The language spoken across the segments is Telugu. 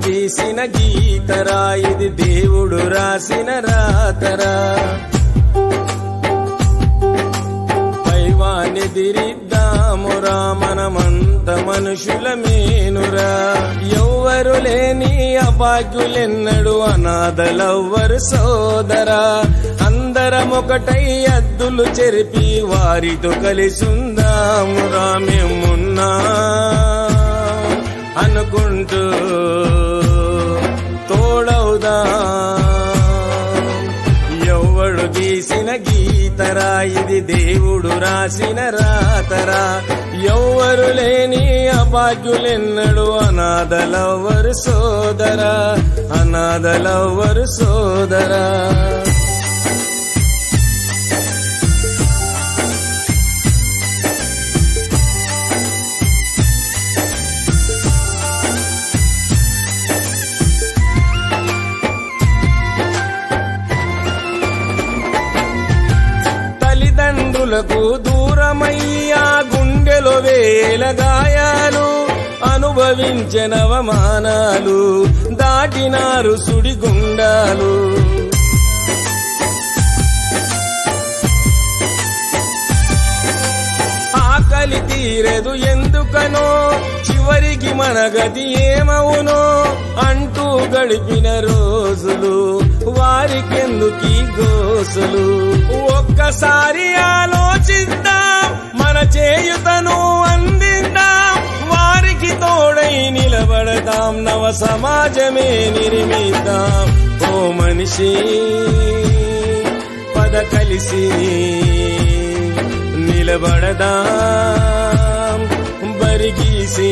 గీసిన గీతరా ఇది దేవుడు రాసిన రాతరా పైవానెదిరిద్దామురా మనమంత మనుషుల మేనురా ఎవ్వరు లేని అభాగ్యులెన్నడు అనాథలవ్వరు సోదరా అందరం ఒకటై అద్దులు చెరిపి వారితో కలిసుందామురా మేమున్నా అనుకుంటూ తోడవుదా ఎవ్వడు గీసిన గీతరా ఇది దేవుడు రాసిన రాతరా ఎవ్వరు లేని అభాగ్యులెన్నడు అనాథలవ్వరు సోదరా అనాథలవ్వరు సోదరా తల్లిదండ్రులకు దూరమయ్యా గుండెలో వేల గాయాలు అనుభవించనవమానాలు దాటినారు సుడిగుండాలు ఆకలి తీరదు ఎందుకనో చివరికి మన గతి ఏమవునో అంటూ గడిపిన రోజులు వారికెందుకీ గోసులు ఒక్కసారి ఆలోచిద్దాం మన చేయుతను అందిద్దాం వారికి తోడై నిలబడతాం నవ సమాజమే నిర్మిద్దాం ఓ మనిషి పద కలిసి నిలబడదాం బరిగీసి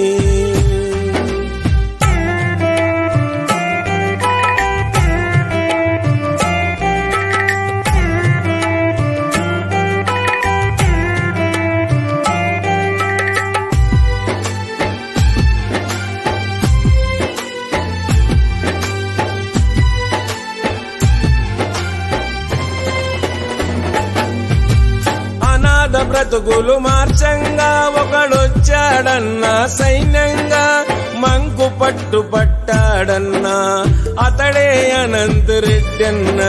అనాథ బ్రతుకులు మార్చంగా ఒకడొచ్చాడన్నా సైన్యంగా మంకు పట్టు పట్టాడన్నా అతడే అనంత రెడ్డన్నా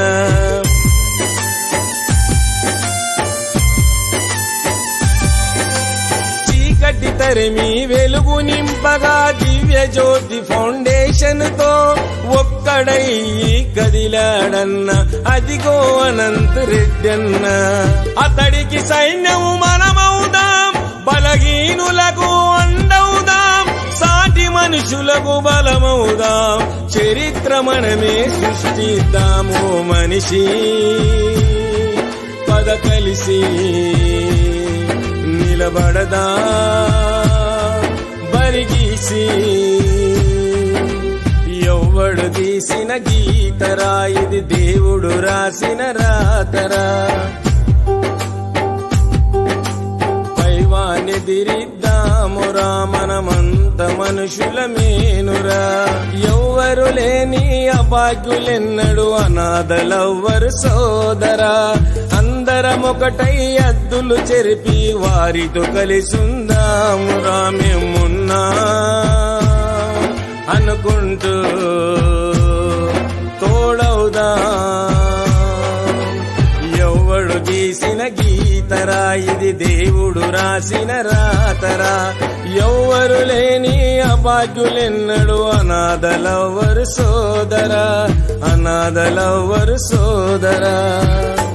చీకటి తరిమి వెలుగు నింపగా దివ్య జ్యోతి ఫౌండేషన్ తో ఒక్కడై కదిలాడన్న అదిగో అనంత రెడ్డన్న అతడికి సైన్యము మనమవుదాం బలహీనులకు అండవుదాం సాటి మనుషులకు బలమవుదాం చరిత్ర మనమే సృష్టిద్దాము మనిషి పద కలిసి నిలబడదా బరిగీసి ఎవ్వడు తీసిన గీతరా ఇది దేవుడు రాసిన రాతరా పైవానెదిరిద్దామురా మనమంత మనుషుల మేనురా ఎవ్వరు లేని అభాగ్యులెన్నడు అనాథలవ్వరు సోదరా అందరం ఒకటై అద్దులు చెరిపి వారితో కలిసుందామురా మేమున్నా అనుకుంటూ తోడవుదా ఎవ్వడు గీసిన గీతరా ఇది దేవుడు రాసిన రాతరా ఎవ్వరు లేని అభాగ్యులెన్నడు అనాథలవ్వరు సోదరా అనాథలవ్వరు సోదరా